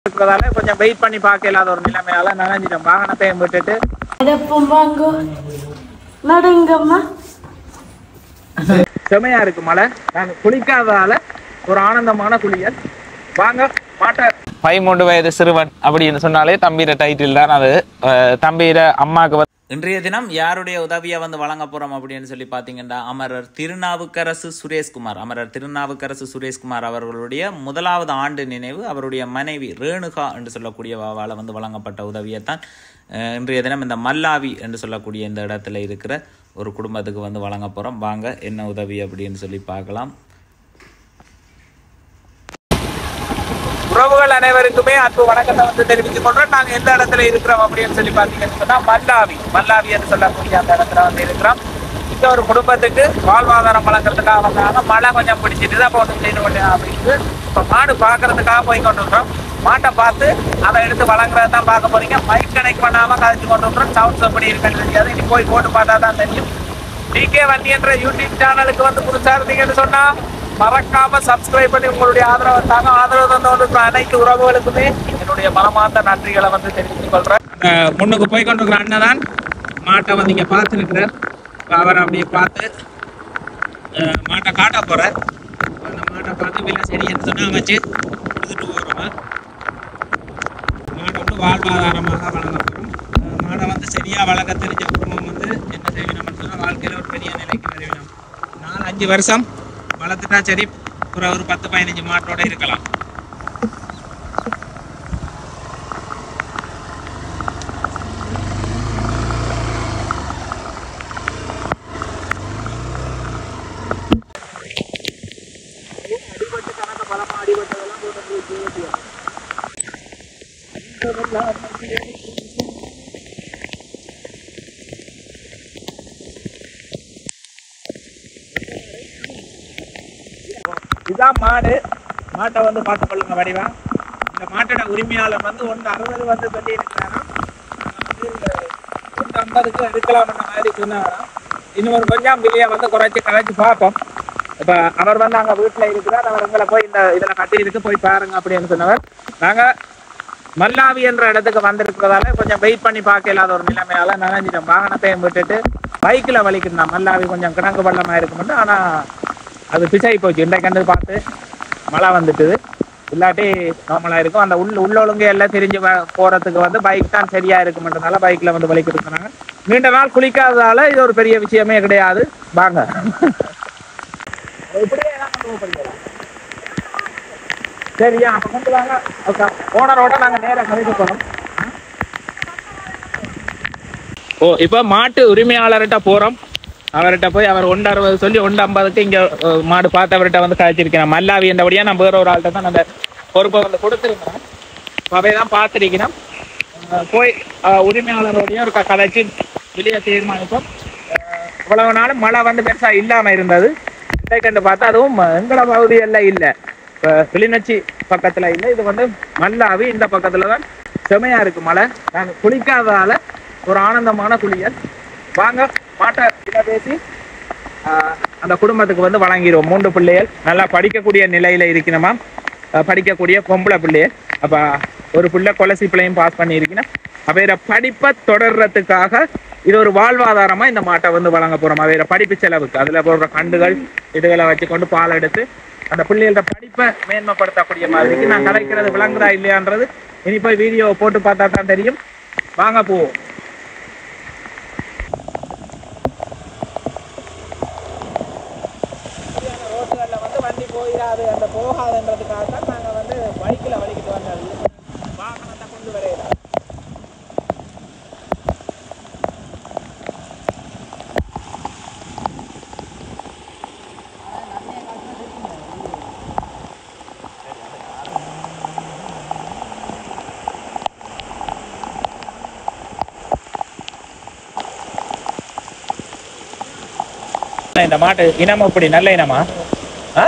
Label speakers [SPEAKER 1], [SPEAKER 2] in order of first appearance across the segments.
[SPEAKER 1] இருக்கிறதால கொஞ்சம் வெயிட் பண்ணி பார்க்க இல்லாத ஒரு நிலைமையால நனைஞ்சிட்டோம் வாகனத்தையும் விட்டுட்டு
[SPEAKER 2] அடப்பும் வாங்கோ நடங்கம்மா
[SPEAKER 1] செமையா இருக்கு மழை நாங்க குளிக்காததால ஒரு ஆனந்தமான குளியல் வாங்க மாட்ட பதிமூன்று வயது சிறுவன் அப்படின்னு சொன்னாலே தம்பியிட டைட்டில் தான் அது அஹ், தம்பியிட அம்மாவுக்கு வந்து
[SPEAKER 3] இன்றைய தினம் யாருடைய உதவியை வந்து வழங்க போறோம் அப்படின்னு சொல்லி பார்த்தீங்கன்னா அமரர் திருநாவுக்கரசு சுரேஷ்குமார் அமரர் திருநாவுக்கரசு சுரேஷ்குமார் அவர்களுடைய முதலாவது ஆண்டு நினைவு அவருடைய மனைவி ரேணுகா என்று சொல்லக்கூடிய வாவால வந்து வழங்கப்பட்ட உதவியைத்தான் அஹ், இன்றைய தினம் இந்த மல்லாவி என்று சொல்லக்கூடிய இந்த இடத்துல இருக்கிற ஒரு குடும்பத்துக்கு வந்து வழங்க போறோம் வாங்க என்ன உதவி அப்படின்னு சொல்லி பார்க்கலாம்
[SPEAKER 1] உறவுகள் அனைவருக்குமே அன்பு வணக்கத்தை வந்து தெரிவித்துக் கொள்றோம் நாங்க எந்த இடத்துல இருக்கிறோம் அப்படின்னு சொல்லி பாத்தீங்கன்னு சொன்னா மல்லாவி மல்லாவி என்று சொல்லக்கூடிய அந்த இடத்துல வந்து இருக்கிறோம் இந்த ஒரு குடும்பத்துக்கு வாழ்வாதாரம் வழங்குறதுக்காக வந்தாங்க மழை கொஞ்சம் பிடிச்சிட்டு அப்போ ஒன்று செய்து கொண்டேன் அப்படின்னு இப்போ மாடு பார்க்கறதுக்காக போய் கொண்டு இருக்கிறோம் மாட்டை பார்த்து அதை எடுத்து வழங்குறது தான் பார்க்க போறீங்க மைக் கனெக்ட் பண்ணாம கதைச்சு கொண்டு இருக்கிறோம் சவுண்ட்ஸ் எப்படி இருக்குன்னு தெரியாது இனி போய் போட்டு பார்த்தா தான் தெரியும் டிகே வண்டி என்ற யூடியூப் சேனலுக்கு வந்து புதுசா இருந்தீங்கன்னு சொன்னா மறக்காம சப்ஸ்கிரைப் பண்ணி உங்களுடைய ஆதரவை தாங்க ஆதரவு தந்த கொண்டிருக்கிற அனைத்து உறவுகளுக்குமே என்னுடைய மனமார்ந்த நன்றிகளை வந்து தெரிவித்துக் கொள்றேன் முன்னுக்கு போய் கொண்டிருக்கிற அண்ணன் தான் மாட்டை வந்து இங்க பார்த்துருக்கிறார் அவரை அப்படியே பார்த்து அஹ், மாட்டை காட்ட போறார் அந்த மாட்டை பார்த்து விலை சரின்னு சொன்னா வச்சு கொடுத்துட்டு போகிறோம் மாடை வந்து வாழ்வாதாரமாக வழங்கப்படும் அஹ், மாடை வந்து சரியா வளர்க்க தெரிஞ்ச குடும்பம் வந்து என்ன செய்யணும்னு சொன்னா வாழ்க்கையில ஒரு பெரிய நிலைக்கு வருவிடும் நாலு அஞ்சு வருஷம் வளர்த்துட்டா சரி ஒரு ஒரு பத்து பதினஞ்சு மாட்டோட இருக்கலாம் இதான் மாடு மாட்டை வந்து பார்த்து கொள்ளுங்க வடிவா இந்த மாட்டோட உரிமையாளர் வந்து ஒன்று அறுபது வந்து சொல்லி இருக்கிறாராம் வந்து ஒன்று ஐம்பதுக்கு எடுக்கலாம்ன்ற மாதிரி சொன்னாராம் இன்னொரு கொஞ்சம் விலையை வந்து குறைச்சி கலைச்சு பார்ப்போம் இப்போ அவர் வந்து அங்கே வீட்டில் இருக்கிறார் அவர் எங்களை போய் இந்த இதில் கட்டி இருக்கு போய் பாருங்க அப்படின்னு சொன்னவர் நாங்கள் மல்லாவி என்ற இடத்துக்கு வந்திருக்கிறதால கொஞ்சம் வெயிட் பண்ணி பார்க்க இல்லாத ஒரு நிலைமையால நனைஞ்சிட்டோம் வாகனத்தையும் விட்டுட்டு பைக்கில் வலிக்கிறோம் மல்லாவி கொஞ்சம் கிணங்கு பள்ளமாக இருக்குமெண்டு ஆனால் அது பிசை போச்சு இன்றைக்கு கண்டு பார்த்து மழை வந்துட்டுது இல்லாட்டி நார்மலாக இருக்கும் அந்த உள்ள உள்ள ஒழுங்கு எல்லாம் தெரிஞ்சு வ- போறதுக்கு வந்து பைக் தான் சரியா இருக்குமென்றதால பைக்ல வந்து வலிக்கிட்டு இருந்தாங்க நீண்ட நாள் குளிக்காததால இது ஒரு பெரிய விஷயமே கிடையாது வாங்க இப்படியே தான் கொண்டு போகிறீங்களா? சரியா அப்ப கொண்டு வாங்க ஓகே ஓனரோட நாங்க நேரா கதைக்க போறோம் ஓ இப்போ மாட்டு உரிமையாளர்கிட்ட போறோம் அவர்கிட்ட போய் அவர் ஒன்று அறுபது சொல்லி ஒன்று ஐம்பதுக்கு இங்க அஹ், மாடு பார்த்தவர்கிட்ட வந்து கழிச்சிருக்கிறேன் மல்லாவி என்றபடியா நான் வேற ஒரு ஆள்கிட்ட தான் அந்த பொறுப்பை வந்து கொடுத்துருக்கிறேன் அவை தான் பார்த்துருக்கிறேன் அஹ், போய் அஹ், உரிமையாளரோடையும் ஒரு க- கதைச்சு வெளியே தீர்மானிப்போம் அஹ், இவ்வளவு நாளும் மழை வந்து பெருசா இல்லாம இருந்தது கண்டு பார்த்தா அதுவும் எங்கட பகுதியெல்லாம் இல்லை இப்போ கிளிநொச்சி பக்கத்துல இல்லை இது வந்து மல்லாவி இந்த பக்கத்துல தான் செமையா இருக்கு மழை நாங்கள் குளிக்காததால ஒரு ஆனந்தமான குளியல் வாங்க மாட்டை இதை பேசி ஆஹ், அந்த குடும்பத்துக்கு வந்து வழங்கிடுவோம் மூன்று பிள்ளைகள் நல்லா படிக்கக்கூடிய நிலையில இருக்கணுமா ஆஹ், படிக்கக்கூடிய பொம்பளை பிள்ளைகள் அப்ப ஒரு பிள்ளை கொலசி பிள்ளையும் பாஸ் பண்ணியிருக்கணும் அவையோட படிப்பை தொடர்றதுக்காக இது ஒரு வாழ்வாதாரமா இந்த மாட்டை வந்து வழங்க போறோம் அவையோட படிப்பு செலவுக்கு அதுல போடுற கண்டுகள் இதுகளை வச்சுக்கொண்டு பால் எடுத்து அந்த பிள்ளைகளோட படிப்பை மேன்மைப்படுத்தக்கூடிய மாதிரிக்கு நான் கலைக்கிறது விளங்குதா இல்லையான்றது இனி போய் வீடியோ போட்டு பார்த்தா தான் தெரியும் வாங்க போவோம் ரோட்டுகளில் வந்து வண்டி போயிடாது அந்த போகாதுன்றதுக்காக தான் நாங்கள் வந்து பைக்கில் வலிக்கிட்டு வந்தது வாகனத்தை கொண்டு வரையில இந்த மாட்டு இனம் இப்படி நல்ல இனமா ஆ?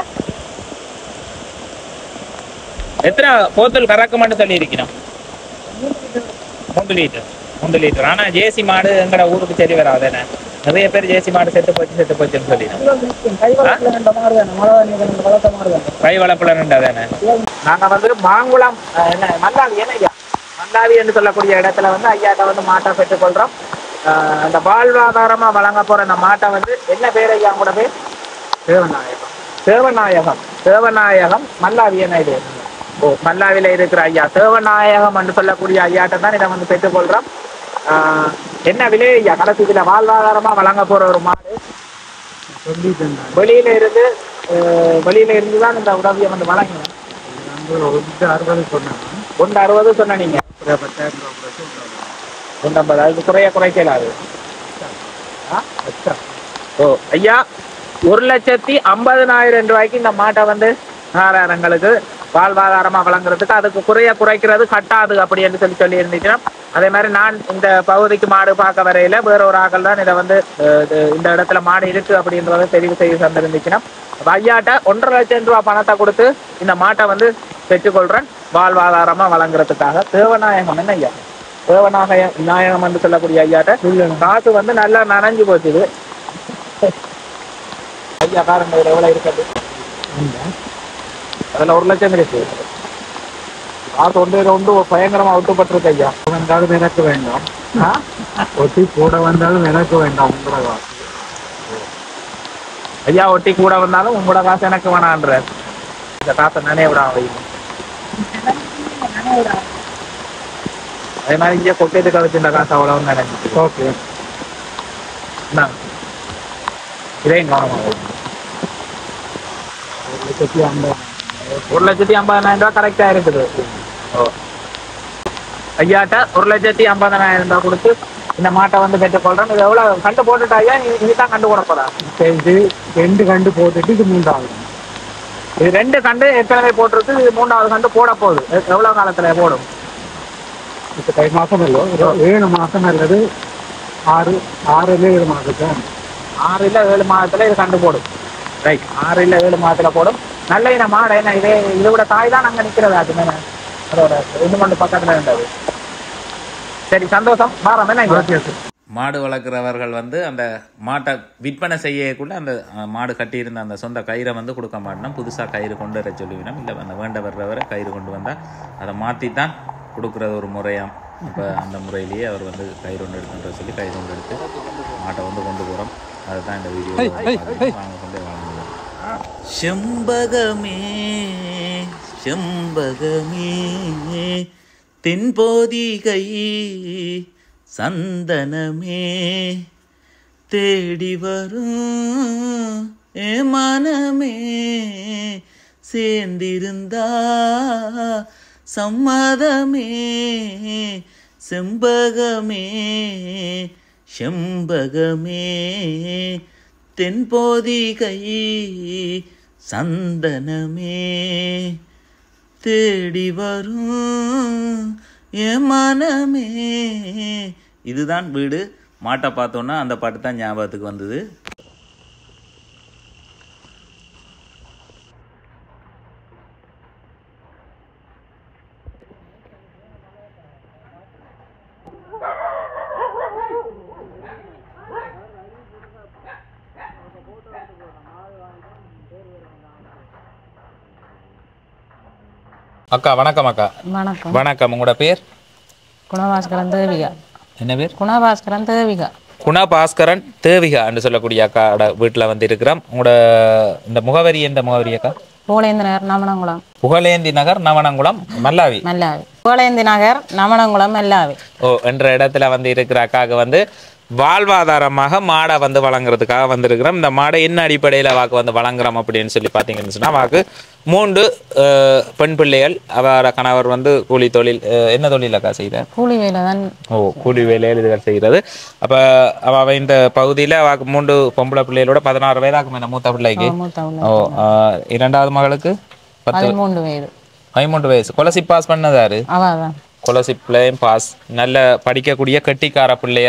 [SPEAKER 1] எத்தனை போத்தல் கறக்குமான்னு சொல்லி இருக்கணும் மூன்று லிட்டர் மூன்று லிட்டர் ஆனா ஜேசி மாடு எங்கட ஊருக்கு சரி வராது என்ன நிறைய பேர் ஜேசி மாடு செத்து போச்சு செத்து போச்சுன்னு சொல்லி
[SPEAKER 4] கை வளர்க்கல ரெண்டு மாடு தானே மழை தண்ணி ரெண்டு வளர்த்த மாடு தானே
[SPEAKER 1] கை வளர்ப்புல தானே நாங்க வந்து மாங்குளம் அஹ், என்ன மல்லாவி என்ன ஐயா மல்லாவி என்று சொல்லக்கூடிய இடத்துல வந்து ஐயாட்ட வந்து மாட்டை பெற்றுக்கொள்றோம் அஹ், அந்த வாழ்வாதாரமா வழங்க போற அந்த மாட்டை வந்து என்ன பேர் ஐயா கூட பேர்
[SPEAKER 4] தேவநாயகம்
[SPEAKER 1] தேவநாயகம் தேவநாயகம் மல்லாவி என்ன இது ஓ மல்லாவில இருக்கிற ஐயா தேவநாயகம் என்று சொல்லக்கூடிய ஐயாட்ட தான் இதை வந்து பெற்றுக்கொள்றோம் ஆஹ், என்ன விலை ஐயா கடைசி இதுல வாழ்வாதாரமா வழங்க போற ஒரு மாடு
[SPEAKER 4] சொல்லிட்டு இருந்தாங்க
[SPEAKER 1] வெளியில இருந்து அஹ், வெளியில இருந்து தான் இந்த உதவியை வந்து வழங்கினோம்
[SPEAKER 4] வந்து ஒரு அறுபது சொன்னாங்க
[SPEAKER 1] ஒன்று அறுபது சொன்ன நீங்க
[SPEAKER 4] ஒரு பத்தாயிரம் ரூபாய் கூட சொல்றாங்க
[SPEAKER 1] ஒன்று ஐம்பது அதுக்கு குறைய குறைக்கலாது ஆ? ஓ ஐயா ஒரு லட்சத்தி ஐம்பதுனாயிரம் ரூபாய்க்கு இந்த மாட்டை வந்து ஆறாயிரங்களுக்கு வாழ்வாதாரமா வழங்குறதுக்கு அதுக்கு குறைய குறைக்கிறது கட்டாது அப்படி என்று சொல்லி சொல்லி இருந்துச்சுன்னா அதே மாதிரி நான் இந்த பகுதிக்கு மாடு பார்க்க வரையில வேற ஒரு ஆக்கள் தான் இதை வந்து அஹ், இது இந்த இடத்துல மாடு இருக்கு அப்படின்றத தெரிவு செய்து தந்திருந்துச்சுன்னா அப்ப ஐயாட்ட ஒன்றரை லட்சம் ரூபாய் பணத்தை கொடுத்து இந்த மாட்டை வந்து பெற்றுக்கொள்றேன் வாழ்வாதாரமா வழங்குறதுக்காக தேவநாயகம் என்ன ஐயா தேவநாயக விநாயகம் என்று சொல்லக்கூடிய ஐயாட்ட காசு வந்து நல்லா நனைஞ்சு போச்சு இது ஐயா காரங்க இதுல எவ்வளவு இருக்குது அதுல ஒரு லட்சம் இருக்கு காசு ஒன்று ஒன்று பயங்கரமா ஒட்டுப்பட்டிருக்கு ஐயா
[SPEAKER 4] வந்தாலும் எனக்கு வேண்டாம்
[SPEAKER 1] ஆ?
[SPEAKER 4] ஒட்டி கூட வந்தாலும் எனக்கு வேண்டாம் உங்களோட காசு
[SPEAKER 1] ஐயா ஒட்டி கூட வந்தாலும் உங்களோட காசு எனக்கு வேணான்ற இந்த காசை நினைய விடாம வைங்க அதே மாதிரி இங்கே கொட்டேட்டு கழிச்சு இந்த காசு அவ்வளவு நினைச்சு
[SPEAKER 4] ஓகே
[SPEAKER 1] என்ன இதையும் கவனமா வைங்க.
[SPEAKER 4] ஒரு லட்சத்தி ஐம்பது
[SPEAKER 1] ஒரு லட்சத்தி ஐம்பதனாயிரம் ரூபாய் கரெக்டா இருக்குது ஓ ஐயாட்ட ஒரு லட்சத்தி ஐம்பதனாயிரம் ரூபாய் கொடுத்து இந்த மாட்டை வந்து பெற்றுக்கொள்றேன் இது எவ்வளவு கண்டு போட்டுட்டா ஐயா இ- இதுதான் கண்டு போட போதா
[SPEAKER 4] இது ரெண்டு கண்டு போட்டுட்டு இது மூன்றாவது
[SPEAKER 1] இது ரெண்டு கண்டு ஏற்கனவே போட்டிருக்கு இது மூணாவது கண்டு போட போகுது எ- எவ்வளவு காலத்துல போடும்
[SPEAKER 4] இப்போ தை மாசம் இல்லை ஒரு ஏழு மாசம் அல்லது ஆறு ஆறுல ஏழு மாதம் தான்
[SPEAKER 1] ஆறு இல்ல ஏழு மாதத்துல இது கண்டு போடும் ரைட் ஆறு இல்ல ஏழு மாதத்துல போடும் நல்ல இன மாடை என்ன இதே இதோட தாய் தான் அங்க நிக்கிறது அது மேல அதோட ரெண்டு மண்டு பக்கத்துல இருந்தது சரி சந்தோஷம் வாரம் என்ன இங்க?
[SPEAKER 3] மாடு வளர்க்குறவர்கள் வந்து அந்த மாட்டை விற்பனை செய்யக்குள்ள அந்த அஹ், மாடு கட்டியிருந்த அந்த சொந்த கயிறை வந்து கொடுக்க மாட்டோம் புதுசாக கயிறு கொண்டு வர சொல்லிவினோம் இல்லை அந்த வேண்ட வர்றவரை கயிறு கொண்டு வந்தால் அதை மாற்றி தான் கொடுக்குறது ஒரு முறையாம் இப்போ அந்த முறையிலேயே அவர் வந்து கயிறு ஒன்று எடுத்துன்ற சொல்லி கயிறு ஒன்று எடுத்து மாட்டை வந்து கொண்டு போகிறோம் அதுதான் இந்த வீடியோ வாங்க கொண்டே வாங்க செம்பகமே செம்பகமே தென்போதிகை சந்தனமே தேடி வரும் ஏ மனமே சேர்ந்திருந்தா சம்மதமே செம்பகமே செம்பகமே தென்போதிகை சந்தனமே தேடி வரும் என் மனமே இதுதான் வீடு மாட்டை பார்த்தோன்னா அந்த பாட்டு தான் ஞாபகத்துக்கு வந்தது
[SPEAKER 1] அக்கா வணக்கம் அக்கா
[SPEAKER 5] வணக்கம்
[SPEAKER 1] வணக்கம் உங்களோட பேர்
[SPEAKER 5] குணபாஸ்கரன் தேவிகா
[SPEAKER 1] என்ன பேர்
[SPEAKER 5] குணபாஸ்கரன் தேவிகா
[SPEAKER 1] குணபாஸ்கரன் தேவிகா என்று சொல்லக்கூடிய அக்காவோட வீட்டில் வந்து இருக்கிறோம் உங்களோட இந்த முகவரி எந்த முகவரி அக்கா
[SPEAKER 5] பூலேந்தி நகர் நமனங்குளம்
[SPEAKER 1] புகழேந்தி நகர் நவனங்குளம் மல்லாவி
[SPEAKER 5] மல்லாவி பூலேந்தி நகர் நமனங்குளம் மல்லாவி
[SPEAKER 1] ஓ என்ற இடத்துல வந்து இருக்கிற அக்காவுக்கு வந்து வாழ்வாதாரமாக மாடை வந்து வழங்குறதுக்காக வந்திருக்கிறோம் இந்த மாடை என்ன அடிப்படையில் வாக்கு வந்து வழங்குறோம் அப்படின்னு சொல்லி பார்த்தீங்கன்னு சொன்னால் வாக்கு மூன்று அஹ், பெண் பிள்ளைகள் அவர கணவர் வந்து கூலி தொழில் அஹ், என்ன தொழில் அக்கா செய்கிறார்
[SPEAKER 5] கூலி வேலை தான்
[SPEAKER 1] ஓ கூலி வேலையில் இதுகள் செய்கிறது அப்போ அவ இந்த பகுதியில் அவக்கு மூன்று பொம்பளை பிள்ளைகளோட பதினாறு வயதாக்கும் என்ன மூத்த பிள்ளைக்கு
[SPEAKER 5] மூத்த உள்ள
[SPEAKER 1] ஓ அஹ், இரண்டாவது மகளுக்கு பத்து
[SPEAKER 5] பதிமூன்று வயது
[SPEAKER 1] பதிமூன்று வயசு கொலசி பாஸ் பண்ணதாரு
[SPEAKER 5] அவள் தான்
[SPEAKER 1] ஸ்காலர்ஷிப்லையும் பாஸ் நல்ல படிக்கக்கூடிய கெட்டிக்கார பிள்ளைகள்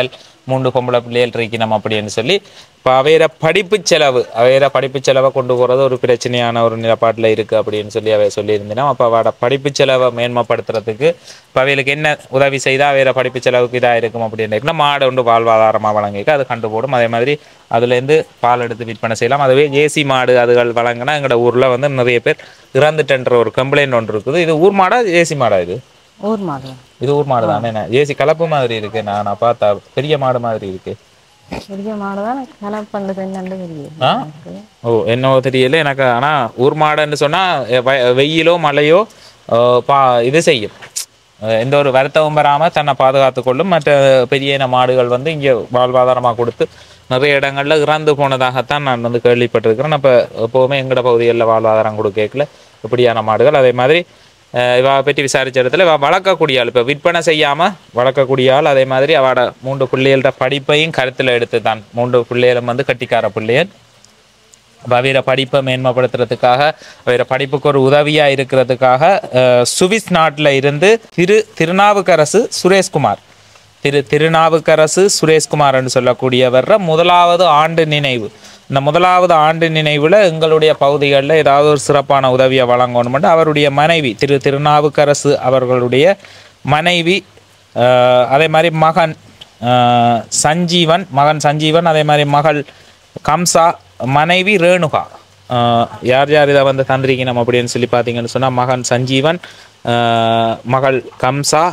[SPEAKER 3] மூன்று பொம்பளை பிள்ளைகள் இருக்கணும் அப்படின்னு சொல்லி இப்போ அவையிற படிப்பு செலவு அவையிற படிப்பு செலவை கொண்டு போகிறது ஒரு பிரச்சனையான ஒரு நிலப்பாட்டில் இருக்குது அப்படின்னு சொல்லி அவை சொல்லியிருந்தீங்கன்னா அப்போ அவட படிப்பு செலவை மேன்மைப்படுத்துறதுக்கு இப்போ அவைகளுக்கு என்ன உதவி செய்தால் அவையிற படிப்பு செலவுக்கு இதாக இருக்கும் அப்படின்னு மாடு ஒன்று வாழ்வாதாரமாக வழங்கிக்க அது கண்டு போடும் அதே மாதிரி அதுலேருந்து பால் எடுத்து விற்பனை செய்யலாம் அதுவே ஏசி மாடு அதுகள் வழங்கினா எங்களோட ஊரில் வந்து நிறைய பேர் இறந்துட்டன்ற ஒரு கம்ப்ளைண்ட் ஒன்று இருக்குது இது ஊர் மாடா ஏசி மாடா இது
[SPEAKER 5] ஊர் மாடு
[SPEAKER 3] இது ஊர் மாடு தானே என்ன ஏசி கலப்பு மாதிரி இருக்கு நான் நான் பார்த்தா பெரிய மாடு மாதிரி இருக்கு
[SPEAKER 5] பெரிய மாடு தான் கலப்பண்டு என்னண்டு தெரியும்
[SPEAKER 3] ஆ ஓ என்னவோ தெரியல எனக்கு ஆனா ஊர் மாடுன்னு சொன்னா எ, வ- வெயிலோ மழையோ ஆ, பா இது செய்யும் அஹ் எந்த ஒரு வருத்தமும் வராம தன்னை பாதுகாத்து கொள்ளும் மற்ற பெரிய இன மாடுகள் வந்து இங்கே வாழ்வாதாரமா கொடுத்து நிறைய இடங்கள்ல இறந்து போனதாகத்தான் நான் வந்து கேள்விப்பட்டிருக்கிறேன் அப்ப எப்பவுமே எங்கட பகுதிகளில் வாழ்வாதாரம் கொடுக்கல இப்படியான மாடுகள் அதே மாதிரி அஹ் இவ பற்றி விசாரிச்ச இடத்துல இவ வளர்க்கக்கூடிய ஆள் இப்போ விற்பனை செய்யாம வளர்க்கக்கூடிய ஆள் அதே மாதிரி அவட மூன்று பிள்ளைகளோட படிப்பையும் கருத்துல எடுத்து தான் மூன்று பிள்ளைகளும் வந்து கட்டிக்கார பிள்ளைகள் அப்ப அவையோட படிப்பை மேன்மைப்படுத்துறதுக்காக அவையோட படிப்புக்கு ஒரு உதவியா இருக்கிறதுக்காக அஹ், சுவிஸ் நாட்டுல இருந்து திரு திருநாவுக்கரசு சுரேஷ்குமார் திரு திருநாவுக்கரசு சுரேஷ்குமார் என்று சொல்லக்கூடியவர் முதலாவது ஆண்டு நினைவு இந்த முதலாவது ஆண்டு நினைவுல எங்களுடைய பகுதிகளில் ஏதாவது ஒரு சிறப்பான உதவியை வழங்கணும்னு அவருடைய மனைவி திரு திருநாவுக்கரசு அவர்களுடைய மனைவி அஹ், அதே மாதிரி மகன் அஹ், சஞ்சீவன் மகன் சஞ்சீவன் அதே மாதிரி மகள் கம்சா மனைவி ரேணுகா அஹ், யார் யார் இதை வந்து தந்திரிக்கணும் அப்படின்னு சொல்லி பார்த்தீங்கன்னு சொன்னால் மகன் சஞ்சீவன் அஹ், மகள் கம்சா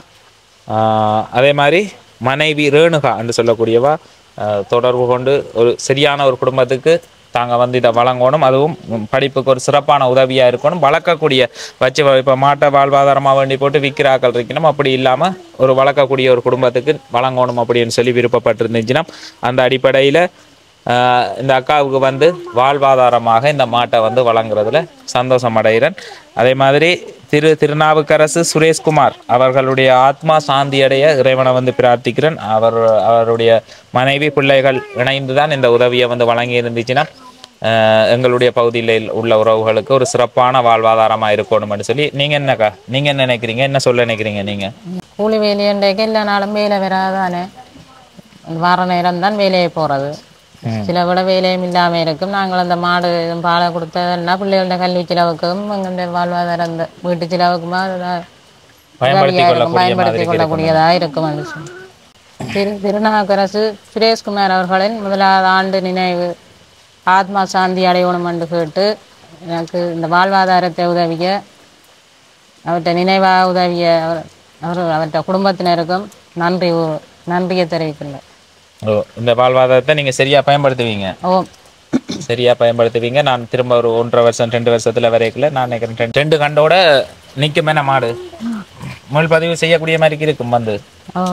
[SPEAKER 3] ஆஹ் அதே மாதிரி மனைவி ரேணுகா என்று சொல்லக்கூடியவா ஆஹ் தொடர்பு கொண்டு ஒரு சரியான ஒரு குடும்பத்துக்கு தாங்க வந்து இதை வழங்கணும் அதுவும் ம், படிப்புக்கு ஒரு சிறப்பான உதவியா இருக்கணும் வளர்க்கக்கூடிய வச்சு வ- இப்ப மாட்டை வாழ்வாதாரமா வேண்டி போட்டு விற்கிறாக்கள் இருக்கணும் அப்படி இல்லாம ஒரு வளர்க்கக்கூடிய ஒரு குடும்பத்துக்கு வழங்கணும் அப்படின்னு சொல்லி விருப்பப்பட்டிருந்துச்சுன்னா அந்த அடிப்படையில ஆஹ் இந்த அக்காவுக்கு வந்து வாழ்வாதாரமாக இந்த மாட்டை வந்து வழங்குறதுல சந்தோஷம் அடைகிறேன் அதே மாதிரி திரு திருநாவுக்கரசு சுரேஷ்குமார் அவர்களுடைய ஆத்மா சாந்தி அடைய இறைவனை வந்து பிரார்த்திக்கிறேன் அவர் அவருடைய மனைவி பிள்ளைகள் இணைந்து தான் இந்த உதவியை வந்து வழங்கி இருந்துச்சுன்னா ஆஹ் எங்களுடைய பகுதியில் உள்ள உறவுகளுக்கு ஒரு சிறப்பான வாழ்வாதாரமா இருக்கணும்னு சொல்லி நீங்க என்னக்கா நீங்க என்ன நினைக்கிறீங்க என்ன சொல்ல நினைக்கிறீங்க நீங்க
[SPEAKER 5] கூலி வேலையண்டைக்கு எல்லா நாளும் வேலை வராதானே வார நேரம் தான் வேலையை போகிறது சில விட வேலையும் இல்லாமல் இருக்கும் நாங்கள் அந்த மாடு பாலை கொடுத்ததெல்லாம் பிள்ளைகளோட கல்வி செலவுக்கும் எங்களுடைய வாழ்வாதாரம் இந்த வீட்டு செலவுக்குமா அதெல்லாம்
[SPEAKER 3] பயன்படுத்திக்
[SPEAKER 5] உதவியா இருக்கும்,
[SPEAKER 3] கொள்ளக்கூடிய
[SPEAKER 5] பயன்படுத்திக்
[SPEAKER 3] மாதிரி
[SPEAKER 5] கொள்ளக்கூடியதாக இருக்கும் என்று சொல்லி. திரு திருநாவுக்கரசு சுரேஷ்குமார் அவர்களின் முதலாவது ஆண்டு நினைவு ஆத்மா சாந்தி அடையணும் என்று கேட்டு எனக்கு இந்த வாழ்வாதாரத்தை உதவிய அவற்றை நினைவாக உதவிய அவர் அவர் அவற்றை குடும்பத்தினருக்கும் நன்றி உ- நன்றியை தெரிவிக்கின்றேன்
[SPEAKER 3] ஓ இந்த வாழ்வாதாரத்தை நீங்க சரியா பயன்படுத்துவீங்க
[SPEAKER 5] ஓ
[SPEAKER 3] சரியா பயன்படுத்துவீங்க நான் திரும்ப ஒரு ஒன்றரை வருஷம் ரெண்டு வருஷத்துல வரைக்கல நான் நினைக்கிறேன் ரெண்டு- ரெண்டு கண்டோட நிற்கும் என்ன மாடு முள் பதிவு செய்யக்கூடிய மாதிரி இருக்கும் வந்து
[SPEAKER 5] ஓ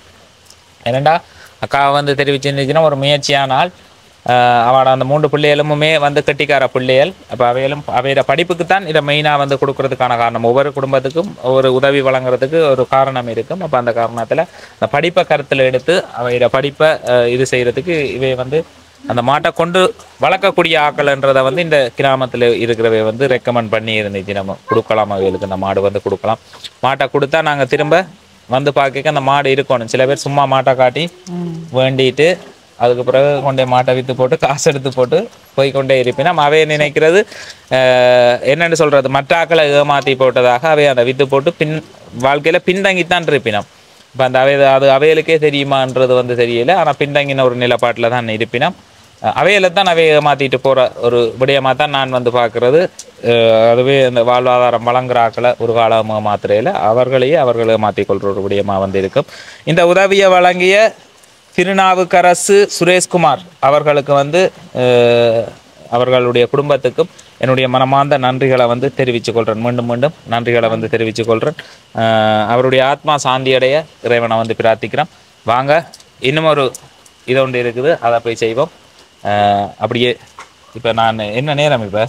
[SPEAKER 3] என்னடா அக்கா வந்து தெரிவிச்சிருந்துச்சுன்னா ஒரு முயற்சியானால் ஆஹ் அவட அந்த மூன்று பிள்ளைகளுமே வந்து கெட்டிக்கார பிள்ளைகள் அப்போ அவைகளும் அவையோட படிப்புக்கு தான் இதை மெயினாக வந்து கொடுக்கறதுக்கான காரணம் ஒவ்வொரு குடும்பத்துக்கும் ஒரு உதவி வழங்குறதுக்கு ஒரு காரணம் இருக்கும் அப்போ அந்த காரணத்தில் அந்த படிப்பை கருத்தில் எடுத்து அவையோட படிப்பை ஆஹ் இது செய்யறதுக்கு இவை வந்து அந்த மாட்டை கொண்டு வளர்க்கக்கூடிய ஆக்கள்ன்றதை வந்து இந்த கிராமத்தில் இருக்கிறவை வந்து ரெக்கமெண்ட் பண்ணி இருந்துச்சு நம்ம கொடுக்கலாம் அவைகளுக்கு அந்த மாடு வந்து கொடுக்கலாம் மாட்டை கொடுத்தா நாங்கள் திரும்ப வந்து பார்க்க அந்த மாடு இருக்கணும் சில பேர் சும்மா மாட்டை காட்டி வேண்டிட்டு அதுக்கு பிறகு கொண்டே மாட்டை விற்று போட்டு காசு எடுத்து போட்டு போய் கொண்டே இருப்பினா அவைய நினைக்கிறது ஆஹ், என்னன்னு சொல்றது மற்ற ஆக்களை ஏமாத்தி போட்டதாக அவை அந்த வித்து போட்டு பின் வாழ்க்கையில பின்தங்கித்தான் இருப்பினம் இப்போ அந்த அவை அது அவைகளுக்கே தெரியுமான்றது வந்து தெரியல ஆனா பின்தங்கின ஒரு நிலப்பாட்டில் தான் இருப்பினம் அவையில தான் அவையை ஏமாத்திட்டு போற ஒரு விடயமா தான் நான் வந்து பார்க்கிறது அஹ் அதுவே அந்த வாழ்வாதாரம் வழங்குற ஆக்களை ஒரு காலமாக மாத்திரையில அவர்களையே அவர்கள் ஏமாத்திக் கொள்ற ஒரு விடயமா வந்து இருக்கும் இந்த உதவியை வழங்கிய திருநாவுக்கரசு சுரேஷ்குமார் அவர்களுக்கு வந்து அஹ், அவர்களுடைய குடும்பத்துக்கும் என்னுடைய மனமார்ந்த நன்றிகளை வந்து தெரிவித்துக் கொள்றேன் மீண்டும் மீண்டும் நன்றிகளை வந்து தெரிவித்துக் கொள்றேன் அஹ், அவருடைய ஆத்மா சாந்தியடைய இறைவனை வந்து பிரார்த்திக்கிறோம் வாங்க இன்னும் ஒரு இது ஒன்று இருக்குது அதை போய் செய்வோம் அஹ், அப்படியே இப்போ நான் என்ன நேரம் இப்போ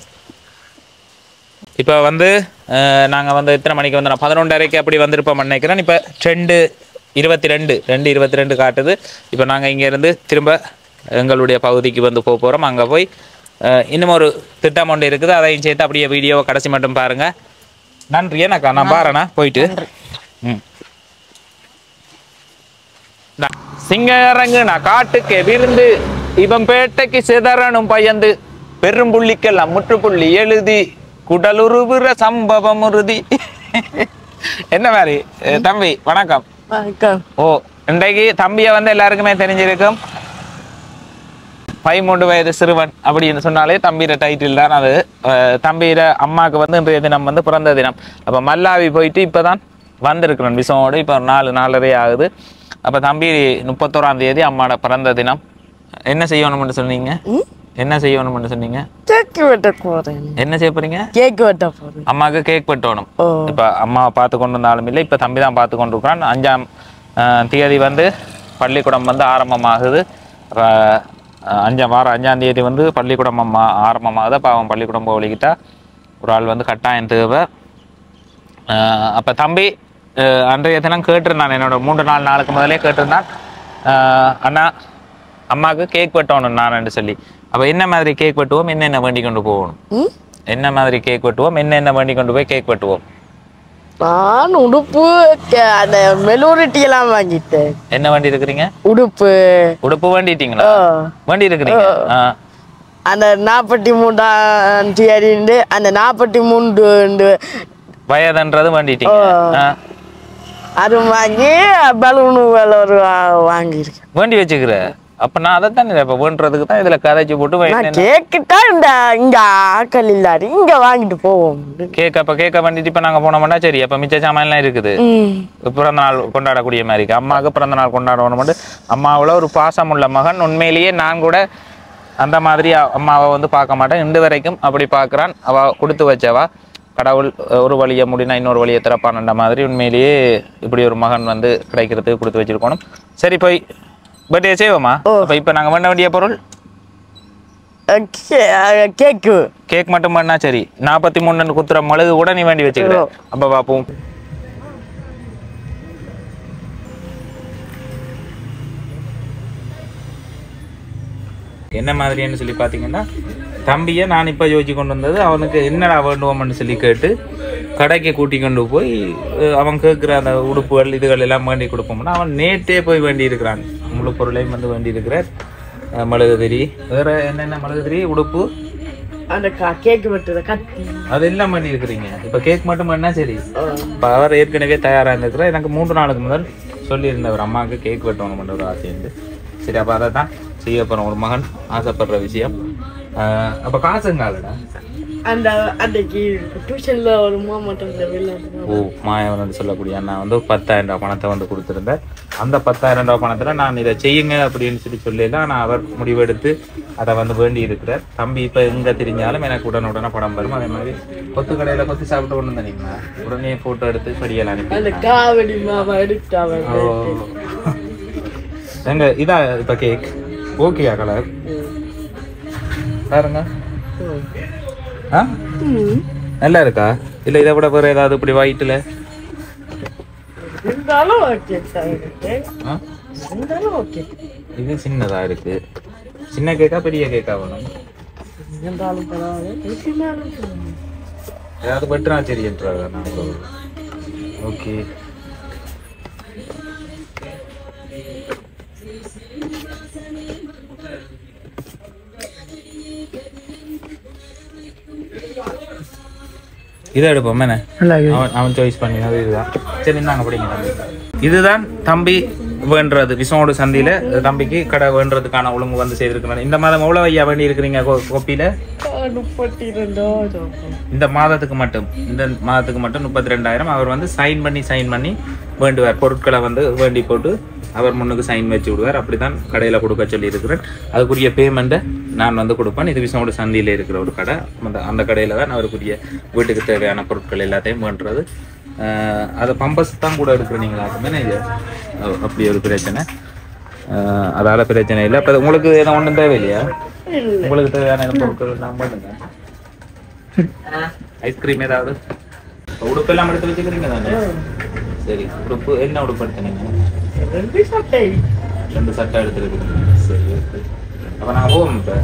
[SPEAKER 3] இப்போ வந்து நாங்கள் வந்து எத்தனை மணிக்கு வந்து நான் பதினொன்றரைக்கு அப்படி வந்திருப்போம் நினைக்கிறேன் இப்போ ரெண்டு இருபத்தி ரெண்டு ரெண்டு இருபத்தி ரெண்டு காட்டுது இப்போ நாங்கள் இங்கேருந்து திரும்ப எங்களுடைய பகுதிக்கு வந்து போக போகிறோம் அங்கே போய் அஹ், இன்னும் ஒரு திட்டம் ஒன்று இருக்குது அதையும் சேர்த்து அப்படியே வீடியோவை கடைசி மட்டும் பாருங்கள் நன்றி ஏன்னாக்கா நான் பாருண்ணா போயிட்டு ம்
[SPEAKER 1] சிங்க இறங்குனா காட்டுக்கு விருந்து இவன் பேட்டைக்கு சிதறனும் பயந்து பெரும்புள்ளிக்கெல்லாம் முற்றுப்புள்ளி எழுதி குடலுருவுற சம்பவம் உறுதி என்ன மாதிரி அஹ் தம்பி வணக்கம்
[SPEAKER 2] வணக்கம்
[SPEAKER 1] ஓ இன்றைக்கு தம்பியை வந்து எல்லாருக்குமே தெரிஞ்சிருக்கும் பதிமூன்று வயது சிறுவன் அப்படின்னு சொன்னாலே தம்பியோட டைட்டில் தான் அது அஹ் தம்பியோட அம்மாவுக்கு வந்து இன்றைய தினம் வந்து பிறந்த தினம் அப்போ மல்லாவி போயிட்டு இப்போதான் வந்திருக்கிறேன் விசமோடு இப்போ ஒரு நாலு நாலரை ஆகுது அப்போ தம்பி முப்பத்தோராம் தேதி அம்மாவோட பிறந்த தினம் என்ன செய்யணும்னு சொன்னீங்க என்ன செய்யணும்னு சொன்னீங்க
[SPEAKER 2] கேக் வெட்ட போறேன்
[SPEAKER 1] என்ன செய்ய போறீங்க
[SPEAKER 2] கேக் வெட்ட போறேன்
[SPEAKER 1] அம்மாவுக்கு கேக் வெட்டணும்
[SPEAKER 2] ஓ.
[SPEAKER 1] இப்போ அம்மாவை பார்த்து கொண்டு வந்தாலும் இல்லை இப்போ தம்பி தான் பார்த்து கொண்டு இருக்கிறான் அஞ்சாம் அஹ், தேதி வந்து பள்ளிக்கூடம் வந்து ஆரம்பமாகுது அப்ப, அஹ், அஞ்சாம் வாரம் அஞ்சாம் தேதி வந்து பள்ளிக்கூடம் அம்மா ஆரம்பமாகுது அப்போ அவன் பள்ளிக்கூடம் போகலிக்கிட்டா ஒரு ஆள் வந்து கட்டாயம் தேவை அஹ், அப்ப தம்பி அஹ், அன்றைய தினம் கேட்டிருந்தான் என்னோட மூன்று நாலு நாளுக்கு முதலே கேட்டிருந்தான் அஹ், அண்ணா அம்மாவுக்கு கேக் வெட்டணும் நான் சொல்லி அப்ப என்ன மாதிரி கேக் வெட்டுவோம் என்னென்ன வேண்டி கொண்டு போகணும்
[SPEAKER 2] ம்?
[SPEAKER 1] என்ன மாதிரி கேக் வெட்டுவோம் என்னென்ன வேண்டி கொண்டு போய் கேக் வெட்டுவோம்
[SPEAKER 2] நான் உடுப்பு கே- அந்த மெலூரிட்டி எல்லாம் வாங்கிட்டேன்
[SPEAKER 1] என்ன வேண்டி இருக்கிறீங்க
[SPEAKER 2] உடுப்பு
[SPEAKER 1] உடுப்பு வேண்டிட்டீங்களா
[SPEAKER 2] ஆ.
[SPEAKER 1] வேண்டி இருக்கிறீங்க ஆ.
[SPEAKER 2] அந்த நாற்பத்தி மூன்றாம் தேதிண்டு அந்த நாற்பத்தி மூன்று
[SPEAKER 1] வயதுன்றது வேண்டிட்டீங்க ஆ.
[SPEAKER 2] அது வாங்கி பலூனு வேலை ஒரு வா- வாங்கியிருக்கேன்
[SPEAKER 1] வேண்டி வச்சுக்கிற அப்ப நான் அதை தானே இப்ப வேண்டுறதுக்கு தான் இதுல கதைச்சு போட்டு வை-
[SPEAKER 2] நான் கேக்குட்டா இந்த இங்க ஆக்கள் இல்லாரு இங்க வாங்கிட்டு போவோம்
[SPEAKER 1] கேக் அப்ப கேக்க வேண்டிட்டு இப்ப நாங்க போனோம்னா சரி அப்ப மிச்ச சாமான்லாம் இருக்குது
[SPEAKER 2] ம்.
[SPEAKER 1] பிறந்த நாள் கொண்டாடக்கூடிய மாதிரி இருக்கு அம்மாவுக்கு பிறந்த நாள் கொண்டாடணும் அம்மாவுல ஒரு பாசமுள்ள மகன் உண்மையிலேயே நான் கூட அந்த மாதிரி அ- அம்மாவை வந்து பார்க்க மாட்டேன் இன்று வரைக்கும் அப்படி பார்க்கறான் அவ கொடுத்து வச்சவா கடவுள் அஹ், ஒரு வழியை முடினா இன்னொரு வழியை திறப்பான்ன்ற மாதிரி உண்மையிலேயே இப்படி ஒரு மகன் வந்து கிடைக்கிறதுக்கு கொடுத்து வச்சிருக்கணும் சரி போய் பர்த்டே செய்வோமா அப்ப இப்ப நாங்க பண்ண வேண்டிய பொருள்
[SPEAKER 2] அஹ் கே- அஹ் கேக்கு
[SPEAKER 1] கேக் மட்டும் பண்ணா சரி நாற்பத்தி மூணு குத்துற மழுகு கூட நீ வேண்டி வச்சுக்கிற அப்ப பாப்போம் என்ன மாதிரின்னு சொல்லி பார்த்தீங்கன்னா தம்பியை நான் இப்போ யோசிச்சு கொண்டு வந்தது அவனுக்கு என்னடா வேண்டுவோம்னு சொல்லி கேட்டு கடைக்கு கூட்டி கொண்டு போய் அஹ், அவன் கேட்குற அந்த உடுப்புகள் இதுகள் எல்லாம் வேண்டி கொடுப்போம்னா அவன் நேற்றே போய் வேண்டி இருக்கிறான் முழு பொருளையும் வந்து வேண்டி இருக்கிறார் அஹ், மெழுகுதிரி வேற என்னென்ன மெழுகுதிரி உடுப்பு
[SPEAKER 2] அந்த க- கேக்கு வெட்டுற கத்தி
[SPEAKER 1] அதெல்லாம் பண்ணி இருக்கிறீங்க இப்ப கேக் மட்டும் பண்ணா சரி இப்ப அவர் ஏற்கனவே தயாரா இருக்கிற எனக்கு மூன்று நாளுக்கு முதல் சொல்லியிருந்தவர் அம்மாவுக்கு கேக் வெட்டணும் ஒரு ஆசை இருந்து சரி அப்ப அதை தான் செய்ய போறோம் ஒரு மகன் ஆசைப்படுற விஷயம் ஆஹ் அப்ப காசுங்காலடா
[SPEAKER 2] அந்த அன்னைக்கு டியூஷன்ல ஒரு மாமாட்டம் இந்த வெளில
[SPEAKER 1] ஓ மாயவன் என்று சொல்லக்கூடிய அண்ணா வந்து பத்தாயிரம் ரூபாய் பணத்தை வந்து கொடுத்திருந்தார் அந்த பத்தாயிரம் ரூபாய் பணத்துல நான் இதை செய்யுங்க அப்படின்னு சொல்லி சொல்லல நான் அவர் முடிவெடுத்து அதை வந்து வேண்டி இருக்கிறார் தம்பி இப்ப எங்க தெரிஞ்சாலும் எனக்கு உடனுடனே படம் வரும் அதே மாதிரி கொத்து கடையில கொத்து சாப்பிட்டு கொண்டு வந்தீங்களா உடனே போட்டோ எடுத்து படியெல்லாம்
[SPEAKER 2] அந்த
[SPEAKER 1] அனுப்பி
[SPEAKER 2] காவடி மாமா எடுத்தாவ
[SPEAKER 1] ஓ. எங்க இதா இப்ப கேக் ஓகேயா கலர் பாருங்க ஆ நல்லா இருக்கா இல்ல இதை விட வேற ஏதாவது இப்படி ஒயிட்ல
[SPEAKER 2] இருந்தாலும் ஓகே சார் எனக்கு
[SPEAKER 1] ஆ
[SPEAKER 2] இருந்தாலும் ஓகே
[SPEAKER 1] இது சின்னதா இருக்கு சின்ன கேக்கா பெரிய கேக்கா வேணும்
[SPEAKER 2] இருந்தாலும் பரவாயில்ல இருந்தாலும் பரவாயில்ல.
[SPEAKER 1] ஏதாவது வெட்டுறா சரின்றாங்க நான் ஓகே இதை எடுப்போம் என்ன அவன் அவன் சாய்ஸ் பண்ணினது இதுதான் சரி இந்தாங்க படிங்க தம்பி இதுதான் தம்பி வேண்டுறது விசோடு சந்தியில தம்பிக்கு கடை வேண்டுறதுக்கான ஒழுங்கு வந்து செய்திருக்கிறான் இந்த மாதம் எவ்வளவு ஐயா வேண்டி இருக்கிறீங்க கோப்பியில
[SPEAKER 2] முப்பத்தி ரெண்டாயிரம்
[SPEAKER 1] இந்த மாதத்துக்கு மட்டும் இந்த மாதத்துக்கு மட்டும் முப்பத்தி ரெண்டாயிரம் அவர் வந்து சைன் பண்ணி சைன் பண்ணி வேண்டுவார் பொருட்களை வந்து வேண்டி போட்டு அவர் முன்னுக்கு சைன் வச்சு விடுவார் அப்படிதான் கடையில் கொடுக்க சொல்லி இருக்கிறேன் அதுக்குரிய பேமெண்ட்டை நான் வந்து கொடுப்பேன் இது விசமோட சந்தியில் இருக்கிற ஒரு கடை அந்த அந்த கடையில் தான் அவருக்குரிய வீட்டுக்கு தேவையான பொருட்கள் எல்லாத்தையும் வேண்டுறது ஆஹ் அதை பம்பஸ் தான் கூட எடுக்கிறீங்களா தானே இது அஹ் அப்படி ஒரு பிரச்சனை ஆஹ் அதால பிரச்சனை இல்லை அப்போ உங்களுக்கு எதுவும் ஒன்றும் தேவையில்லையா உங்களுக்கு தேவையான பொருட்கள் நான் பண்ணுங்க ஐஸ்கிரீம் ஏதாவது உடுப்பு எல்லாம் எடுத்து வச்சுக்கிறீங்க தானே சரி உடுப்பு என்ன உடுப்பு எடுத்தீங்க
[SPEAKER 2] ரெண்டு சட்டை
[SPEAKER 1] ரெண்டு சட்டை எடுத்துருக்கீங்க சரி okay. அப்ப நான் போவோம் இப்ப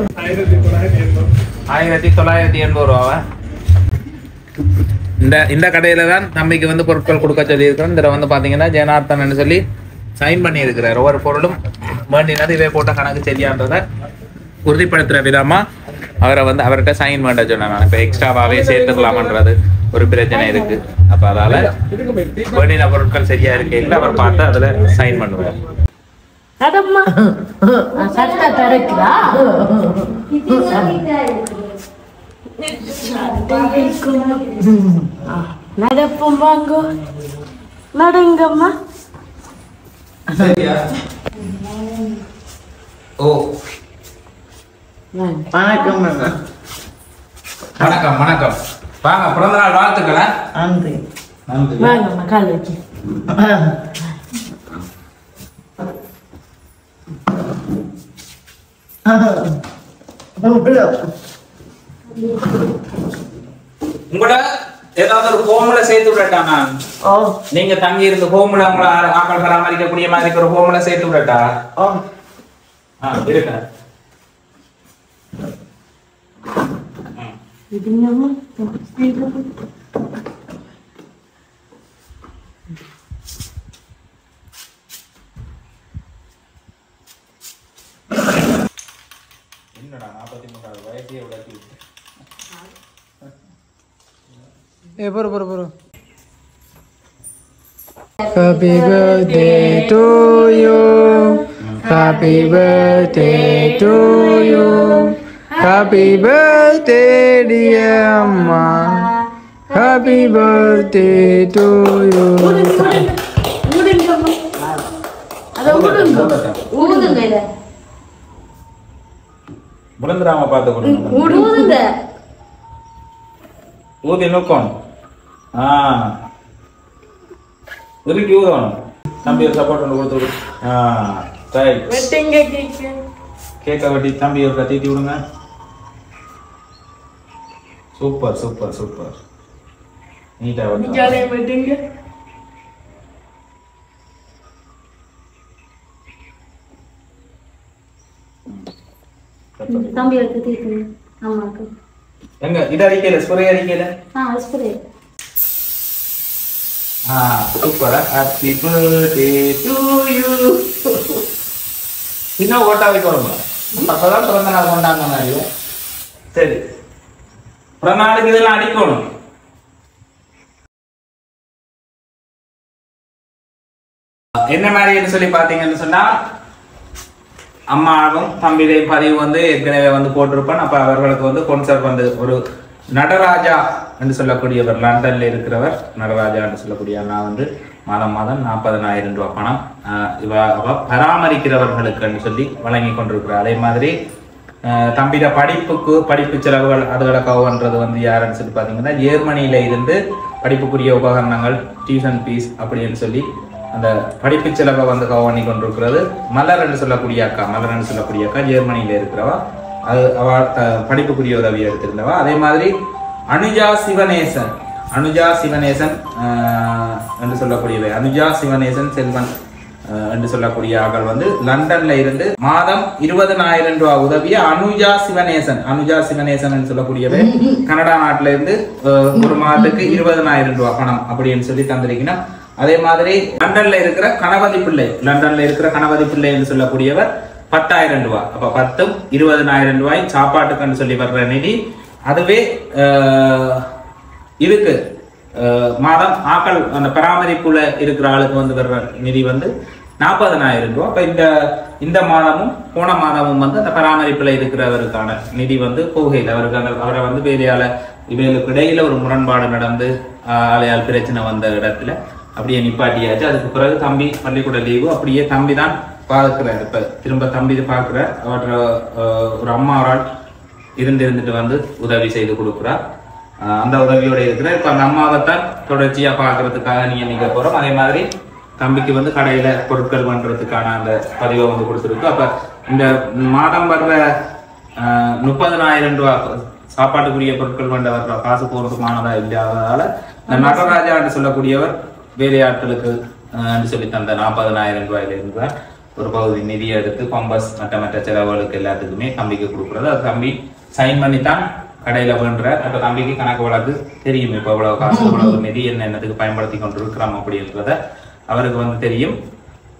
[SPEAKER 1] ஆயிரத்தி தொள்ளாயிரத்தி எண்பது ரூபாவா இந்த இந்த கடையில தான் தம்பிக்கு வந்து பொருட்கள் கொடுக்க சொல்லியிருக்கோம் இதில் வந்து பாத்தீங்கன்னா ஜெனார்த்தன் சொல்லி சைன் பண்ணி இருக்கிறார் ஒவ்வொரு பொருளும் வேண்டினது இவை போட்ட கணக்கு சரியான்றதை உறுதிப்படுத்துற விதமா அவரை வந்து அவர்கிட்ட சைன் பண்ண சொன்னேன் நான் இப்போ எக்ஸ்ட்ராவாகவே சேர்த்துக்கலாமன்றது ஒரு பிரச்சனை இருக்கு அப்ப அதால வேண்டின பொருட்கள் சரியா இருக்கீங்களா அவர் பார்த்து அதுல சைன் பண்ணுவார்
[SPEAKER 2] அதம்மா சட்டை திறக்கிறா நடப்போம் வாங்கோ நடங்கம்மா
[SPEAKER 1] ஓ
[SPEAKER 2] வணக்கம்
[SPEAKER 1] வணக்கம் வணக்கம் வாங்க பிறந்த நாள் வாழ்த்துக்களை
[SPEAKER 2] நன்றி
[SPEAKER 1] நன்றி
[SPEAKER 2] வாங்கம்மா கால் வச்சு
[SPEAKER 1] உங்களோட ஏதாவது ஒரு ஹோம்ல சேர்த்து விடட்டா நான்
[SPEAKER 2] ஓ
[SPEAKER 1] நீங்க தங்கி இருந்த ஹோம்ல உங்களை ஆ- ஆக்கள் பராமரிக்கக்கூடிய மாதிரி ஒரு ஹோம்ல சேர்த்து விடட்டா
[SPEAKER 2] ஓ
[SPEAKER 1] ஆ இருக்கேன்
[SPEAKER 2] இதுங்கம்மா
[SPEAKER 1] என்னடா நாற்பத்தி மூன்றாவது வயசே விளக்கி
[SPEAKER 4] ஏ பொறு பொறு பொறு Happy birthday to you. Happy birthday to you. Happy birthday, dear Amma. Happy birthday to you.
[SPEAKER 2] ஊதுங்க இத
[SPEAKER 1] விழுந்துடாம பார்த்து கொடுங்க
[SPEAKER 2] ஊதுங்க
[SPEAKER 1] ஊதி நோக்கணும் ஆ இறுக்கி ஊதணும் தம்பி ஒரு சப்போர்ட் ஒன்று கொடுத்து விடு ஆ ரைட்
[SPEAKER 2] வெட்டுங்க கேக்கு
[SPEAKER 1] கேக்க வெட்டி தம்பி ஒரு தீட்டி விடுங்க சூப்பர் சூப்பர் சூப்பர் நீட்டா வெட்டணும்.
[SPEAKER 2] ஜாலியா வெட்டுங்க
[SPEAKER 6] தம்பி எடுத்து தீர்க்கணும் அம்மாவுக்கு
[SPEAKER 1] எங்க இது அடிக்கல ஸ்ப்ரே அடிக்கல
[SPEAKER 6] ஆ ஸ்ப்ரே
[SPEAKER 1] ஆ super happy birthday to you இன்னும் ஓட்டா வைக்கணும் அப்பதான் பிறந்த நாள் கொண்டாங்க மாதிரி சரி பிறந்த நாளுக்கு இதெல்லாம் அடிக்கணும் என்ன மாதிரின்னு சொல்லி பாத்தீங்கன்னு சொன்னா அம்மாவும் தம்பியுடைய பதிவு வந்து ஏற்கனவே வந்து போட்டிருப்பேன் அப்ப அவர்களுக்கு வந்து கொன்சர்ட் வந்து ஒரு நடராஜா என்று சொல்லக்கூடியவர் லண்டன்ல இருக்கிறவர் நடராஜா என்று சொல்லக்கூடிய அண்ணா வந்து மாதம் மாதம் நாற்பதனாயிரம் ரூபாய் பணம் ஆஹ் இவ அவ பராமரிக்கிறவர்களுக்கு சொல்லி வழங்கி கொண்டிருக்கிறார் அதே மாதிரி ஆஹ் தம்பிட படிப்புக்கு படிப்பு செலவுகள் அதுகளை கவுன்றது வந்து யாருன்னு சொல்லி பார்த்தீங்கன்னா ஜெர்மனியில இருந்து படிப்புக்குரிய உபகரணங்கள் டியூஷன் ஃபீஸ் அப்படின்னு சொல்லி அந்த படிப்பு செலவை வந்து கவர் பண்ணி கொண்டிருக்கிறது மலர் என்று சொல்லக்கூடிய அக்கா மலர் என்று சொல்லக்கூடிய அக்கா ஜெர்மனியில இருக்கிறவா அது அவ த- படிப்புக்குரிய உதவி எடுத்திருந்தவா அதே மாதிரி அனுஜா சிவநேசன் அனுஜா சிவநேசன் ஆஹ், என்று சொல்லக்கூடியவை அனுஜா சிவநேசன் செல்வன் ஆஹ், என்று சொல்லக்கூடிய ஆக்கள் வந்து லண்டன்ல இருந்து மாதம் இருபதனாயிரம் ரூபாய் உதவிய அனுஜா சிவநேசன் அனுஜா சிவநேசன் என்று சொல்லக்கூடியவை கனடா நாட்டுல இருந்து ஆஹ், ஒரு மாதத்துக்கு இருபதனாயிரம் ரூபாய் பணம் அப்படின்னு சொல்லி தந்திருக்கணும் அதே மாதிரி லண்டன்ல இருக்கிற கணபதி பிள்ளை லண்டன்ல இருக்கிற கணபதி பிள்ளை என்று சொல்லக்கூடியவர் பத்தாயிரம் ரூபாய் அப்ப பத்தும் இருபதனாயிரம் ரூபாய் சாப்பாட்டுக்குன்னு சொல்லி வர்ற நிதி அதுவே ஆஹ், இதுக்கு ஆஹ், மாதம் ஆக்கள் அந்த பராமரிப்புல இருக்கிற ஆளுக்கு வந்து வர்ற நிதி வந்து நாற்பதனாயிரம் ரூபாய் அப்ப இந்த இந்த மாதமும் போன மாதமும் வந்து அந்த பராமரிப்புல இருக்கிறவருக்கான நிதி வந்து போகையில் அவருக்கு அந்த அவரை வந்து வேலையால இவைகளுக்கு இடையில ஒரு முரண்பாடு நடந்து ஆஹ், ஆளையால் பிரச்சனை வந்த இடத்துல அப்படியே நிப்பாட்டியாச்சு அதுக்கு பிறகு தம்பி பள்ளிக்கூட லீவு அப்படியே தம்பி தான் பார்க்கிறார் இப்ப திரும்ப தம்பி பார்க்கிறார் அவர் ஆஹ், ஒரு அம்மா ஒரு ஆள் இருந்து இருந்துட்டு வந்து உதவி செய்து கொடுக்குறார் ஆஹ், அந்த உதவியோட இருக்கிறார் இப்ப அந்த அம்மாவை தான் தொடர்ச்சியா பார்க்கறதுக்காக நியமிக்க போறோம் அதே மாதிரி தம்பிக்கு வந்து கடையில பொருட்கள் பண்றதுக்கான அந்த பதிவை வந்து கொடுத்துருக்கு அப்ப இந்த மாதம் வர்ற ஆஹ், முப்பதனாயிரம் ரூபாய் சாப்பாட்டுக்குரிய பொருட்கள் கொண்ட வர்ற காசு போறதுமானதா இல்லாததால இந்த நடராஜான்னு சொல்லக்கூடியவர் வேலையாட்களுக்கு ஆஹ், சொல்லி தந்த நாற்பதனாயிரம் ரூபாயில இருந்து ஒரு பகுதி நிதியை எடுத்து பம்பஸ் மற்ற மற்ற செலவுகளுக்கு எல்லாத்துக்குமே தம்பிக்கு கொடுக்குறது அது தம்பி சைன் பண்ணி தான் கடையில பண்றார் அப்ப தம்பிக்கு கணக்கு வழக்கு தெரியும் இப்ப இவ்வளவு காசு இவ்வளவு நிதி என்ன என்னத்துக்கு பயன்படுத்தி கொண்டிருக்கிறோம் அப்படின்றத அவருக்கு வந்து தெரியும்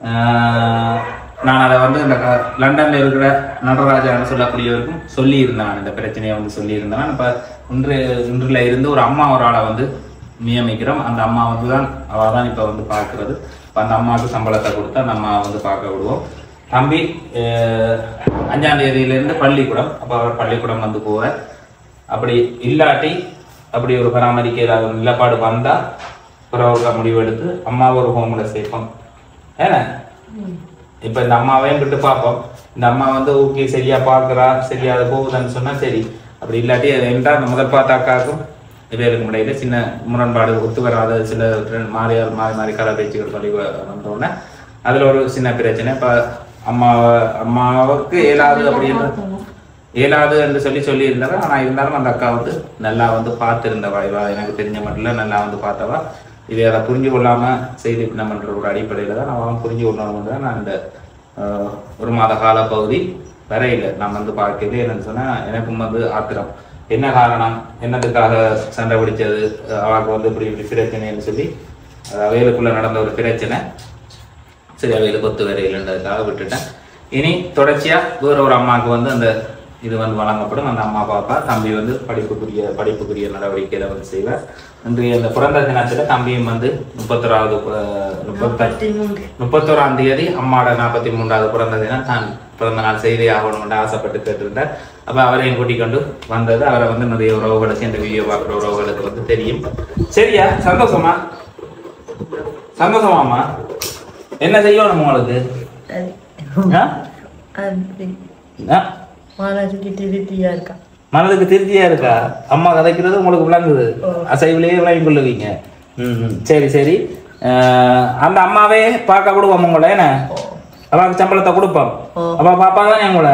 [SPEAKER 3] ஆஹ், நான் அதை வந்து இந்த க- லண்டன்ல இருக்கிற நடராஜான்னு சொல்லக்கூடியவருக்கும் சொல்லியிருந்தேன் இந்த பிரச்சனையை வந்து சொல்லியிருந்தேன் இப்போ இன்று இன்றுல இருந்து ஒரு அம்மா ஒரு ஆளை வந்து நியமிக்கிறோம் அந்த அம்மா வந்து தான் அவள் தான் இப்போ வந்து பார்க்கறது இப்போ அந்த அம்மாவுக்கு சம்பளத்தை கொடுத்து அந்த அம்மா வந்து பார்க்க விடுவோம் தம்பி அஹ், அஞ்சாம் தேதியிலேருந்து பள்ளிக்கூடம் அப்போ அவர் பள்ளிக்கூடம் வந்து போவார் அப்படி இல்லாட்டி அப்படி ஒரு பராமரிக்க ஏதாவது ஒரு நிலப்பாடு வந்தா பிறகு முடிவு எடுத்து அம்மாவை ஒரு ஹோம்ல சேர்ப்போம் ஏன்னா இப்ப இந்த அம்மாவையும் விட்டு பார்ப்போம் இந்த அம்மா வந்து ஓகே சரியா பார்க்கறா சரியா அது போகுதுன்னு சொன்னா சரி அப்படி இல்லாட்டி அது என்றா அந்த முதல் பார்த்த அக்காவுக்கும் இவருக்கு இடையில சின்ன முரண்பாடு ஒத்து வராத சில ரெண்டு மாறி மாறி மாறி கதை பேச்சுகள் சொல்லி வந்தோடனே அதுல ஒரு சின்ன பிரச்சனை இப்ப அம்மாவை அம்மாவுக்கு இயலாது அப்படின்னு இயலாது என்று சொல்லி சொல்லி இருந்தாரு ஆனா இருந்தாலும் அந்த அக்கா வந்து நல்லா வந்து பார்த்திருந்தவா இவா எனக்கு தெரிஞ்ச மட்டும் நல்லா வந்து பார்த்தவா இதை அதை புரிஞ்சு கொள்ளாம செய்து நம்மன்ற ஒரு அடிப்படையில தான் நான் புரிஞ்சு கொள்ளணும் தான் நான் இந்த ஆஹ், ஒரு மாத கால பகுதி வரையில நான் வந்து பார்க்கவே என்னன்னு சொன்னா எனக்கும் வந்து ஆத்திரம் என்ன காரணம் என்னத்துக்காக சண்டை பிடிச்சது அவளுக்கு வந்து இப்படி இப்படி பிரச்சனைன்னு சொல்லி அது அவைகளுக்குள்ள நடந்த ஒரு பிரச்சனை சரி அவைகளுக்கு ஒத்து வரையில்ன்றதுக்காக விட்டுட்டேன் இனி தொடர்ச்சியா வேற ஒரு அம்மாவுக்கு வந்து அந்த இது வந்து வழங்கப்படும் அந்த அம்மா பாப்பா தம்பி வந்து படிப்புக்குரிய படிப்புக்குரிய நடவடிக்கையில வந்து செய்வார் இன்றைய இந்த பிறந்த தினத்துல தம்பியும் வந்து முப்பத்தொராவது முப்பத்தி முப்பத்தோராம் தேதி அம்மாவோட நாற்பத்தி மூன்றாவது பிறந்த தினம் தான் பிறந்த நாள் செய்தி ஆகணும்னு ஆசைப்பட்டு கேட்டிருந்தார் அப்ப அவரையும் கூட்டிக் கொண்டு வந்தது அவரை வந்து நிறைய உறவுகளுக்கு இந்த வீடியோ பார்க்குற உறவுகளுக்கு வந்து தெரியும் சரியா சந்தோஷமா சந்தோஷமாம்மா என்ன செய்யணும் உங்களுக்கு ஆ? ஆ?
[SPEAKER 2] மனசுக்கு திருப்தியா இருக்கா
[SPEAKER 3] மனதுக்கு திருப்தியா இருக்கா அம்மா கதைக்கிறது உங்களுக்கு விளங்குது அசைவிலேயே விளங்கி கொள்ளுவீங்க ம் ம். சரி சரி அஹ், அந்த அம்மாவே பார்க்க கொடுவோம் உங்களை என்ன அவாக்கு சம்பளத்தை கொடுப்போம் அவ பாப்பா தானே உங்களை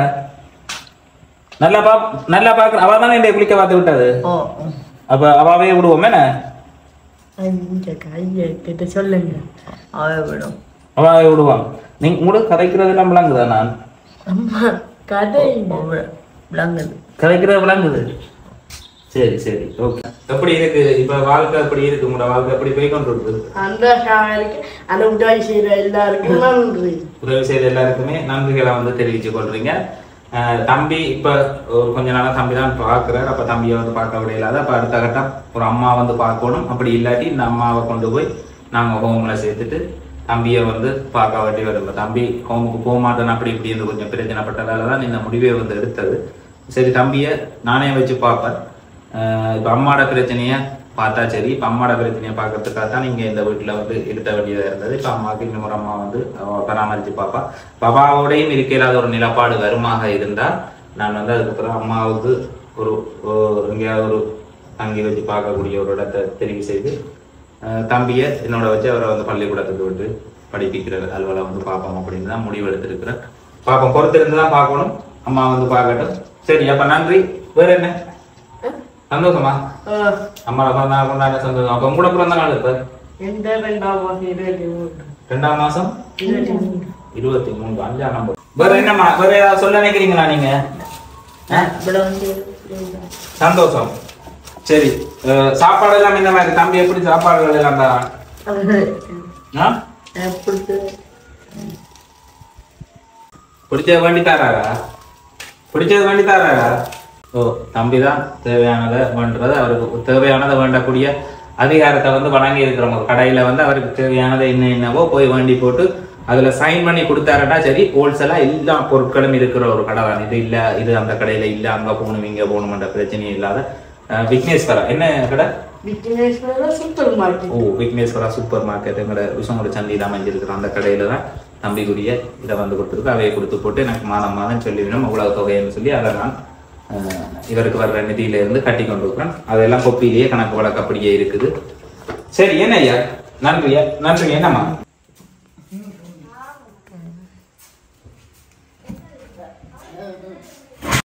[SPEAKER 3] நல்லா பா நல்லா பாக்க அவ தானே என்னை குளிக்க பார்த்து விட்டது
[SPEAKER 2] ஓ
[SPEAKER 3] அப்ப அவாவே விடுவோம் என்ன
[SPEAKER 2] இந்த கையை கிட்ட சொல்லுங்க அவ விடும்
[SPEAKER 3] அவாவே விடுவான் நீங்க உங்களுக்கு கதைக்கிறது எல்லாம் விளங்குதா நான்
[SPEAKER 2] அம்மா கதை விளங்குது
[SPEAKER 3] கதைக்கிறது விளங்குது சரி சரி ஓகே எப்படி இருக்கு இப்ப வாழ்க்கை எப்படி இருக்கு உங்களோட வாழ்க்கை எப்படி போய் கொண்டு இருக்குது
[SPEAKER 2] அந்த இருக்கு அந்த உதவி செய்யற எல்லாருக்கும் நன்றி
[SPEAKER 3] உதவி செய்த எல்லாருக்குமே நன்றிகளை வந்து தெரிவிச்சு கொள்றீங்க அஹ் தம்பி இப்ப ஒரு கொஞ்ச நாளா தம்பி தான் பாக்குறாரு அப்ப தம்பியை வந்து பார்க்க விடையில்லாத அப்ப அடுத்த கட்டம் ஒரு அம்மா வந்து பார்க்கணும் அப்படி இல்லாட்டி இந்த அம்மாவை கொண்டு போய் நாங்க ஹோம்ல சேர்த்துட்டு தம்பியை வந்து பார்க்க வேண்டி வரும் இப்ப தம்பி ஹோமுக்கு போக மாட்டேன்னு அப்படி இப்படி இருந்து கொஞ்சம் பிரச்சனைப்பட்டதால தான் இந்த முடிவை வந்து எடுத்தது சரி தம்பியை நானே வச்சு பார்ப்பேன் அஹ் இப்ப அம்மாட பிரச்சனைய பார்த்தா சரி இப்ப அம்மாட பிரச்சனையை பார்க்கறதுக்காக தான் நீங்க இந்த வீட்டுல வந்து இருத்த வேண்டியதா இருந்தது இப்ப அம்மாவுக்கு இன்னொரு அம்மா வந்து அவ பராமரிச்சு பாப்பா பாபாவோடையும் இருக்கிறாத ஒரு நிலப்பாடு வருமாக இருந்தா நான் வந்து அதுக்கப்புறம் அம்மாவுக்கு ஒரு ஒரு- எங்கேயாவது ஒரு தங்கி வச்சு பார்க்கக்கூடிய ஒரு இடத்தை தெரிவு செய்து அஹ் தம்பியை என்னோட வச்சு அவரை வந்து பள்ளிக்கூடத்துக்கு விட்டு படிப்பிக்கிற அலுவலை வந்து பார்ப்போம் அப்படின்னு தான் முடிவு எடுத்திருக்கிறேன் பார்ப்போம் பொறுத்திருந்து தான் பார்க்கணும் அம்மா வந்து பார்க்கட்டும் சரி அப்ப நன்றி வேற என்ன சந்தோஷமா அம்மா பிறந்த நாள் கொண்டாட சந்தோஷம் அப்ப உங்களோட பிறந்த நாள் இப்ப
[SPEAKER 2] எந்த ரெண்டாம் மாசம் இருபத்தி மூணு
[SPEAKER 3] ரெண்டாம் மாசம்
[SPEAKER 2] இருபத்தி மூணு
[SPEAKER 3] இருபத்தி மூணு அஞ்சாம் நம்பர் வேற என்னம்மா வேற ஏதாவது சொல்ல நினைக்கிறீங்களா நீங்க ஆ?
[SPEAKER 2] ഇവിടെ வந்து
[SPEAKER 3] சந்தோஷம் சரி அஹ், சாப்பாடு எல்லாம் இந்த மாதிரி தம்பி எப்படி சாப்பாடுகள் எல்லாம் தரான் ஆ?
[SPEAKER 2] எப்படி
[SPEAKER 3] பிடிச்சது வேண்டி தாராரா பிடிச்சது வேண்டி தாராரா ஓ தம்பி தான் தேவையானதை வேண்டது அவருக்கு தேவையானதை வேண்டக்கூடிய அதிகாரத்தை வந்து வழங்கி இருக்கிறவங்க கடையில வந்து அவருக்கு தேவையானதை என்ன என்னவோ போய் வேண்டி போட்டு அதுல சைன் பண்ணி கொடுத்தாருன்னா சரி ஹோல்சேலா எல்லா பொருட்களும் இருக்கிற ஒரு கடை தான் இது இல்ல இது அந்த கடையில இல்ல அங்க போகணும் இங்க போகணும்ன்ற பிரச்சனையும் இல்லாத அஹ், விக்னேஸ்வரா என்ன கடை
[SPEAKER 2] விக்னேஸ்வர சூப்பர் மார்க்கெட்
[SPEAKER 3] ஓ விக்னேஸ்வரா சூப்பர் மார்க்கெட் எங்களோட விஷமோட சந்தையில் அமைஞ்சிருக்கிற அந்த கடையில தான் தம்பிக்குரிய இதை வந்து கொடுத்துருக்கு அவையை கொடுத்து போட்டு எனக்கு மாதம் மாதம் சொல்லிவிடும் இவ்வளவு தொகைன்னு சொல்லி அதை நான் அஹ், இவருக்கு வர்ற நிதியில இருந்து கட்டி கொண்டு இருக்கிறேன் அதெல்லாம் கொப்பிலேயே கணக்கு வழக்கு அப்படியே இருக்குது சரி என்ன ஐயா நன்றியா நன்றி என்னம்மா